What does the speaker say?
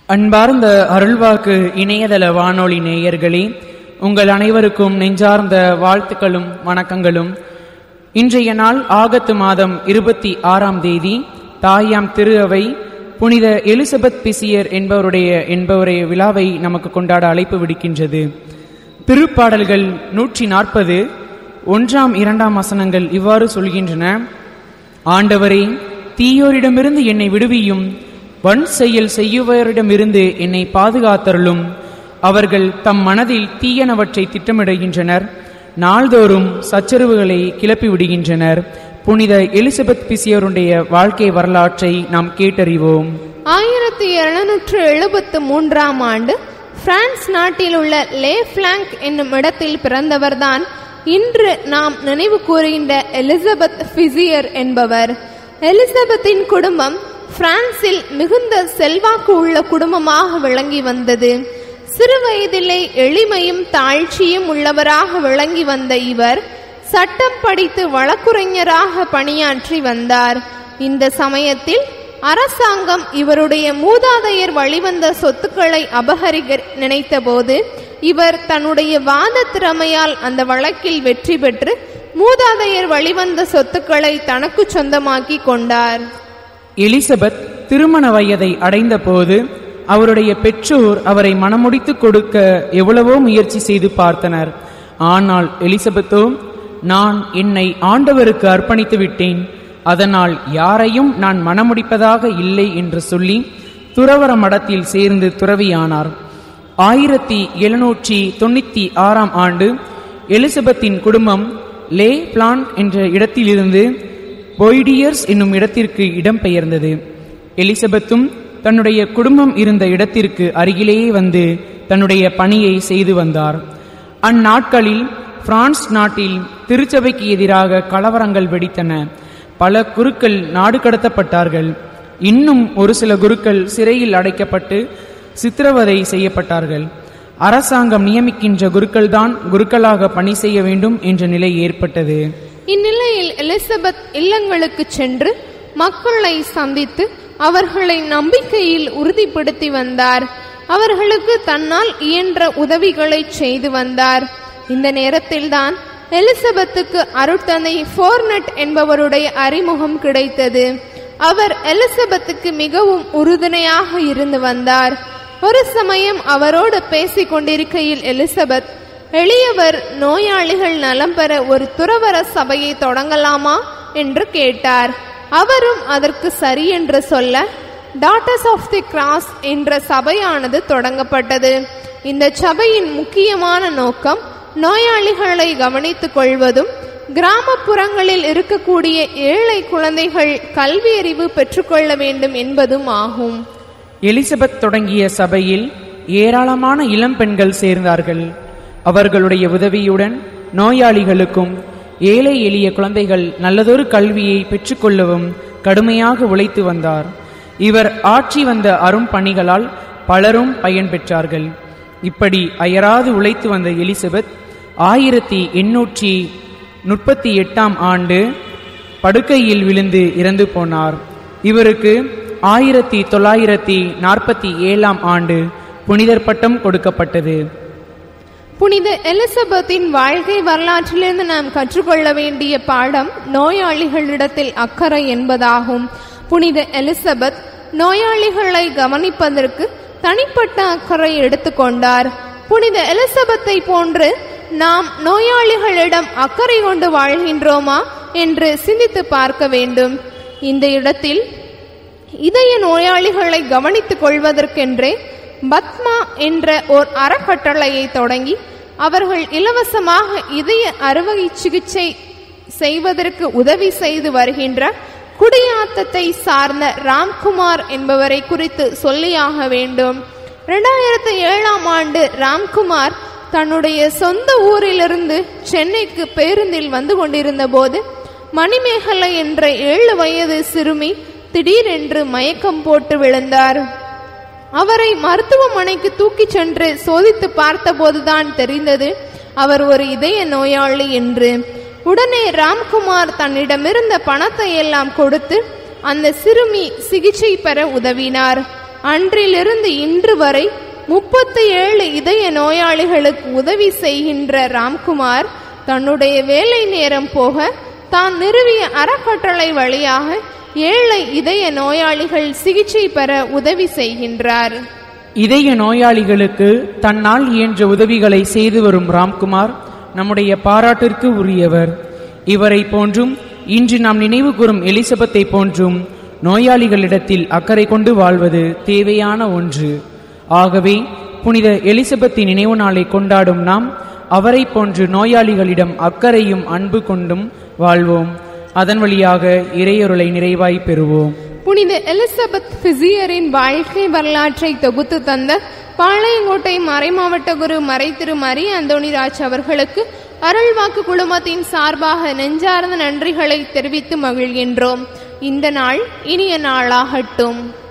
அன்பார்ந்த அருள்வாக்கு இணையதள வானொலி நேயர்களே உங்கள் அனைவருக்கும் நெஞ்சார்ந்த வாழ்த்துக்களும் வணக்கங்களும் இன்றைய நாள் ஆகத்து மாதம் இருபத்தி ஆறாம் தேதி தாயாம் திரு அவை புனித எலிசபெத் பிசியர் என்பவருடைய என்பவருடைய விழாவை நமக்கு கொண்டாட அழைப்பு விடுக்கின்றது திருப்பாடல்கள் நூற்றி நாற்பது ஒன்றாம் இரண்டாம் வசனங்கள் இவ்வாறு சொல்கின்றன ஆண்டவரே தீயோரிடமிருந்து என்னை விடுவியும் வன் செயல் செய்யுவரிடமிருந்து என்னை பாதுகாத்தருளும் அவர்கள் தம் மனதில் தீயனவற்றை திட்டமிடுகின்றனர் நாள்தோறும் சச்சரவுகளை கிளப்பி விடுகின்றனர் புனித எலிசபெத் பிசியருடைய வாழ்க்கை வரலாற்றை நாம் கேட்டறிவோம் ஆயிரத்தி எழுநூற்று எழுபத்து மூன்றாம் ஆண்டு பிரான்ஸ் நாட்டில் உள்ள லே பிளாங்க் என்னும் இடத்தில் பிறந்தவர்தான் இன்று நாம் நினைவு கூறுகின்ற எலிசபெத் பிசியர் என்பவர் எலிசபெத்தின் குடும்பம் பிரான்சில் மிகுந்த செல்வாக்கு உள்ள குடும்பமாக விளங்கி வந்தது சிறு வயதிலே எளிமையும் தாழ்ச்சியும் உள்ளவராக விளங்கி வந்த இவர் சட்டம் படித்து வழக்குரைஞராக பணியாற்றி வந்தார் இந்த சமயத்தில் அரசாங்கம் இவருடைய மூதாதையர் வழிவந்த சொத்துக்களை அபகரிக்க நினைத்தபோது இவர் தன்னுடைய வாத திறமையால் அந்த வழக்கில் வெற்றி பெற்று மூதாதையர் வழிவந்த சொத்துக்களை தனக்கு சொந்தமாக்கி கொண்டார் எலிசபெத் திருமண வயதை அடைந்தபோது அவருடைய பெற்றோர் அவரை மணமுடித்து கொடுக்க எவ்வளவோ முயற்சி செய்து பார்த்தனர் ஆனால் எலிசபெத்தோ நான் என்னை ஆண்டவருக்கு அர்ப்பணித்து விட்டேன் அதனால் யாரையும் நான் மணமுடிப்பதாக இல்லை என்று சொல்லி துறவர மடத்தில் சேர்ந்து துறவியானார் ஆயிரத்தி எழுநூற்றி தொண்ணூத்தி ஆறாம் ஆண்டு எலிசபெத்தின் குடும்பம் லே பிளான் என்ற இடத்திலிருந்து பொய்டியர்ஸ் என்னும் இடத்திற்கு இடம்பெயர்ந்தது எலிசபெத்தும் தன்னுடைய குடும்பம் இருந்த இடத்திற்கு அருகிலேயே வந்து தன்னுடைய பணியை செய்து வந்தார் அந்நாட்களில் பிரான்ஸ் நாட்டில் திருச்சபைக்கு எதிராக கலவரங்கள் வெடித்தன பல குருக்கள் நாடு கடத்தப்பட்டார்கள் இன்னும் ஒரு சில குருக்கள் சிறையில் அடைக்கப்பட்டு சித்திரவதை செய்யப்பட்டார்கள் அரசாங்கம் நியமிக்கின்ற குருக்கள்தான் குருக்களாக பணி செய்ய வேண்டும் என்ற நிலை ஏற்பட்டது இந்நிலையில் எலிசபெத் இல்லங்களுக்கு சென்று மக்களை சந்தித்து அவர்களை நம்பிக்கையில் உறுதிப்படுத்தி வந்தார் அவர்களுக்கு தன்னால் இயன்ற உதவிகளை செய்து வந்தார் இந்த நேரத்தில்தான் எலிசபெத்துக்கு அருட்தந்தை ஃபோர்னட் என்பவருடைய அறிமுகம் கிடைத்தது அவர் எலிசபெத்துக்கு மிகவும் உறுதுணையாக இருந்து வந்தார் ஒரு சமயம் அவரோடு பேசிக் கொண்டிருக்கையில் எலிசபெத் எளியவர் நோயாளிகள் நலம் பெற ஒரு துறவர சபையை தொடங்கலாமா என்று கேட்டார் அவரும் அதற்கு சரி என்று சொல்ல டாட்டர்ஸ் ஆஃப் தி கிராஸ் என்ற சபையானது தொடங்கப்பட்டது இந்த சபையின் முக்கியமான நோக்கம் நோயாளிகளை கவனித்துக் கொள்வதும் கிராமப்புறங்களில் இருக்கக்கூடிய ஏழை குழந்தைகள் கல்வி அறிவு பெற்றுக்கொள்ள வேண்டும் என்பதும் ஆகும் எலிசபெத் தொடங்கிய சபையில் ஏராளமான இளம் பெண்கள் சேர்ந்தார்கள் அவர்களுடைய உதவியுடன் நோயாளிகளுக்கும் ஏழை எளிய குழந்தைகள் நல்லதொரு கல்வியை பெற்றுக்கொள்ளவும் கடுமையாக உழைத்து வந்தார் இவர் ஆட்சி வந்த அரும் பணிகளால் பலரும் பயன் பெற்றார்கள் இப்படி அயராது உழைத்து வந்த எலிசபெத் ஆயிரத்தி எண்ணூற்றி முப்பத்தி எட்டாம் ஆண்டு படுக்கையில் விழுந்து இறந்து போனார் இவருக்கு ஆயிரத்தி தொள்ளாயிரத்தி நாற்பத்தி ஏழாம் ஆண்டு புனிதர் பட்டம் கொடுக்கப்பட்டது புனித எலிசபெத்தின் வாழ்க்கை வரலாற்றிலிருந்து நாம் கற்றுக்கொள்ள வேண்டிய பாடம் நோயாளிகளிடத்தில் அக்கறை என்பதாகும் புனித எலிசபெத் நோயாளிகளை கவனிப்பதற்கு தனிப்பட்ட அக்கறை எடுத்துக்கொண்டார் புனித எலிசபெத்தை போன்று நாம் நோயாளிகளிடம் அக்கறை கொண்டு வாழ்கின்றோமா என்று சிந்தித்து பார்க்க வேண்டும் இந்த இடத்தில் இதய நோயாளிகளை கவனித்துக் கொள்வதற்கென்றே பத்மா என்ற ஓர் அறக்கட்டளையை தொடங்கி அவர்கள் இலவசமாக இதய அறுவை சிகிச்சை செய்வதற்கு உதவி செய்து வருகின்ற குடியாத்தத்தை சார்ந்த ராம்குமார் என்பவரை குறித்து சொல்லியாக வேண்டும் இரண்டாயிரத்தி ஏழாம் ஆண்டு ராம்குமார் தன்னுடைய சொந்த ஊரிலிருந்து சென்னைக்கு பேருந்தில் வந்து கொண்டிருந்த போது மணிமேகலை என்ற ஏழு வயது சிறுமி திடீரென்று மயக்கம் போட்டு விழுந்தார் அவரை மருத்துவமனைக்கு தூக்கிச் சென்று சோதித்து பார்த்தபோதுதான் தெரிந்தது அவர் ஒரு இதய நோயாளி என்று உடனே ராம்குமார் தன்னிடமிருந்த பணத்தை எல்லாம் கொடுத்து அந்த சிறுமி சிகிச்சை பெற உதவினார் அன்றிலிருந்து இன்று வரை முப்பத்தி ஏழு இதய நோயாளிகளுக்கு உதவி செய்கின்ற ராம்குமார் தன்னுடைய வேலை நேரம் போக தான் நிறுவிய அறக்கட்டளை வழியாக ஏழை இதய நோயாளிகள் சிகிச்சை பெற உதவி செய்கின்றார் இதய நோயாளிகளுக்கு தன்னால் இயன்ற உதவிகளை செய்து வரும் ராம்குமார் நம்முடைய பாராட்டிற்கு உரியவர் இவரை போன்றும் இன்று நாம் நினைவு கூறும் எலிசபெத்தை போன்றும் நோயாளிகளிடத்தில் அக்கறை கொண்டு வாழ்வது தேவையான ஒன்று ஆகவே புனித எலிசபெத்தின் நினைவு நாளை கொண்டாடும் நாம் அவரை போன்று நோயாளிகளிடம் அக்கறையும் அன்பு கொண்டும் வாழ்வோம் அதன் வழியாக இறையொருளை நிறைவாய் பெறுவோம் புனித எலிசபெத் பிசியரின் வாழ்க்கை வரலாற்றை தொகுத்து தந்த பாளையங்கோட்டை மறைமாவட்ட குரு மறைத்திரு மரி அந்தோணிராஜ் அவர்களுக்கு அருள்வாக்கு குழுமத்தின் சார்பாக நெஞ்சார்ந்த நன்றிகளை தெரிவித்து மகிழ்கின்றோம் இந்த நாள் இனிய நாளாகட்டும்